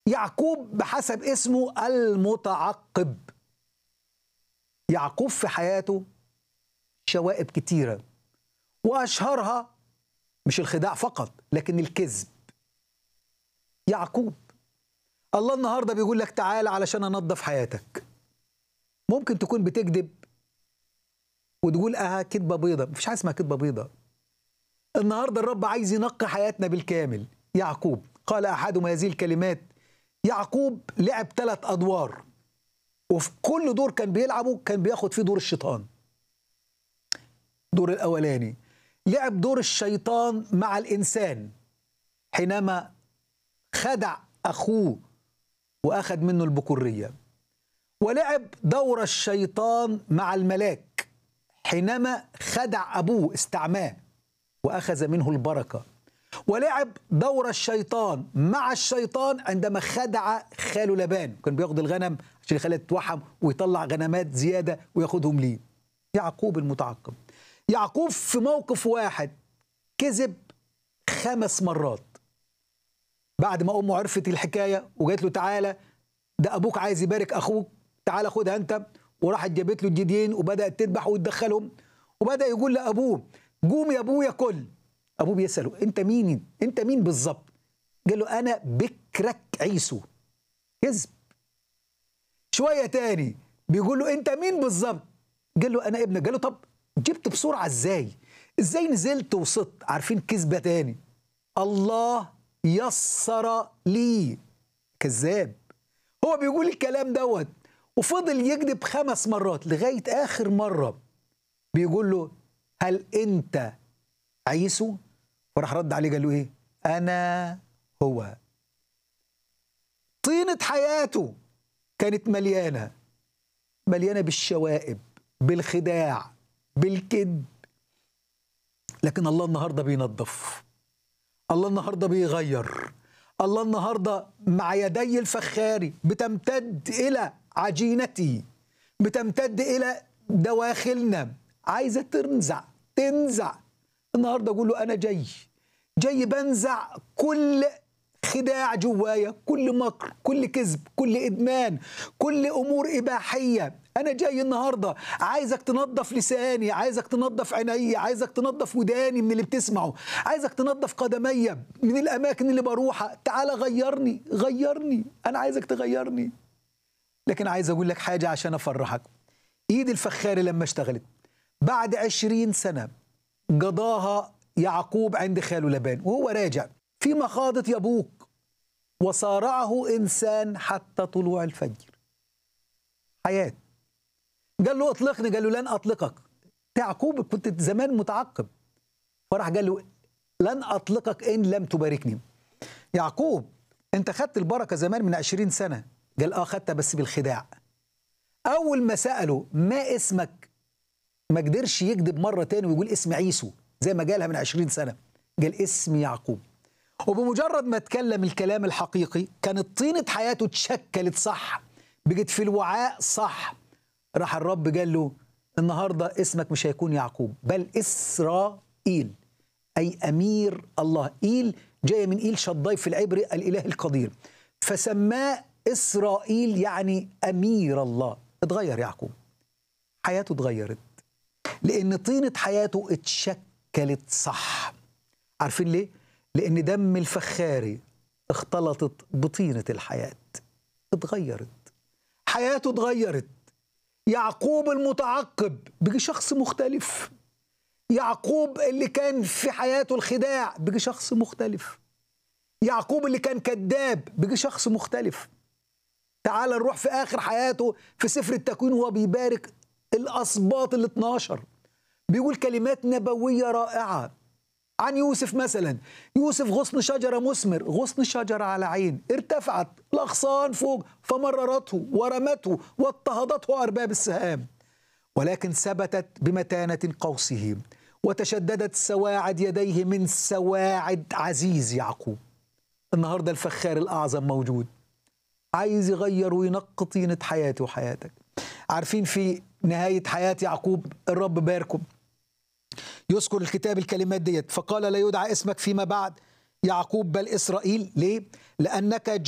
يعقوب بحسب اسمه المتعقب يعقوب في حياته شوائب كتيرة وأشهرها مش الخداع فقط لكن الكذب يعقوب الله النهاردة بيقول لك تعال علشان أنظف حياتك ممكن تكون بتكذب وتقول اه كذبة بيضة مفيش حاجة اسمها كذبة بيضة النهاردة الرب عايز ينقي حياتنا بالكامل يعقوب قال أحدهم هذه الكلمات يعقوب لعب ثلاث أدوار وفي كل دور كان بيلعبه كان بياخد فيه دور الشيطان دور الأولاني لعب دور الشيطان مع الإنسان حينما خدع أخوه وأخذ منه البكورية ولعب دور الشيطان مع الملاك حينما خدع أبوه استعماه وأخذ منه البركة ولعب دور الشيطان مع الشيطان عندما خدع خاله لبان كان بياخد الغنم عشان يخليها تتوحم ويطلع غنمات زيادة وياخدهم ليه يعقوب المتعقب يعقوب في موقف واحد كذب خمس مرات بعد ما امه عرفت الحكايه وقالت له تعالى ده ابوك عايز يبارك اخوك تعالى خدها انت وراحت جابت له الجديين وبدات تذبح وتدخلهم وبدا يقول لابوه قوم يا ابويا كل ابوه بيساله انت مين انت مين بالظبط قال له انا بكرك عيسو كذب شويه تاني بيقول له انت مين بالظبط قال له انا ابنك قال له طب جبت بسرعه ازاي ازاي نزلت وصدت عارفين كذبه تاني الله يسر لي كذاب هو بيقول الكلام دوت وفضل يكذب خمس مرات لغايه اخر مره بيقول له هل انت عيسو وراح رد عليه قال له ايه انا هو طينه حياته كانت مليانه مليانه بالشوائب بالخداع بالكذب لكن الله النهارده بينظف الله النهارده بيغير الله النهارده مع يدي الفخاري بتمتد الى عجينتي بتمتد الى دواخلنا عايزه تنزع تنزع النهارده اقول له انا جاي جاي بنزع كل خداع جوايا كل مكر كل كذب كل ادمان كل امور اباحيه انا جاي النهارده عايزك تنظف لساني عايزك تنظف عيني عايزك تنظف وداني من اللي بتسمعه عايزك تنظف قدمي من الاماكن اللي بروحها تعالى غيرني غيرني انا عايزك تغيرني لكن عايز اقول لك حاجه عشان افرحك ايد الفخاري لما اشتغلت بعد عشرين سنه قضاها يعقوب عند خاله لبان وهو راجع في مخاضة يبوك وصارعه إنسان حتى طلوع الفجر حياة قال له اطلقني قال له لن أطلقك يعقوب كنت زمان متعقب فراح قال له لن أطلقك إن لم تباركني يعقوب أنت خدت البركة زمان من عشرين سنة قال آه خدتها بس بالخداع أول ما سأله ما اسمك ما قدرش يكذب مرة تاني ويقول اسم عيسو زي ما قالها من عشرين سنة قال اسم يعقوب وبمجرد ما اتكلم الكلام الحقيقي كانت طينة حياته اتشكلت صح بقت في الوعاء صح راح الرب قال له النهاردة اسمك مش هيكون يعقوب بل إسرائيل أي أمير الله إيل جاية من إيل شضاي في العبري الإله القدير فسماه إسرائيل يعني أمير الله اتغير يعقوب حياته اتغيرت لأن طينة حياته اتشكلت صح عارفين ليه؟ لأن دم الفخاري اختلطت بطينة الحياة اتغيرت حياته اتغيرت يعقوب المتعقب بقي شخص مختلف يعقوب اللي كان في حياته الخداع بقي شخص مختلف يعقوب اللي كان كذاب بقي شخص مختلف تعال نروح في آخر حياته في سفر التكوين وهو بيبارك الأسباط ال 12 بيقول كلمات نبوية رائعة عن يوسف مثلا يوسف غصن شجرة مثمر غصن شجرة على عين ارتفعت الأغصان فوق فمررته ورمته واضطهدته أرباب السهام ولكن ثبتت بمتانة قوسه وتشددت سواعد يديه من سواعد عزيز يعقوب النهاردة الفخار الأعظم موجود عايز يغير وينقي طينة حياتي وحياتك عارفين في نهاية حياة يعقوب الرب باركه يذكر الكتاب الكلمات ديت فقال لا يدعى اسمك فيما بعد يعقوب بل إسرائيل ليه؟ لأنك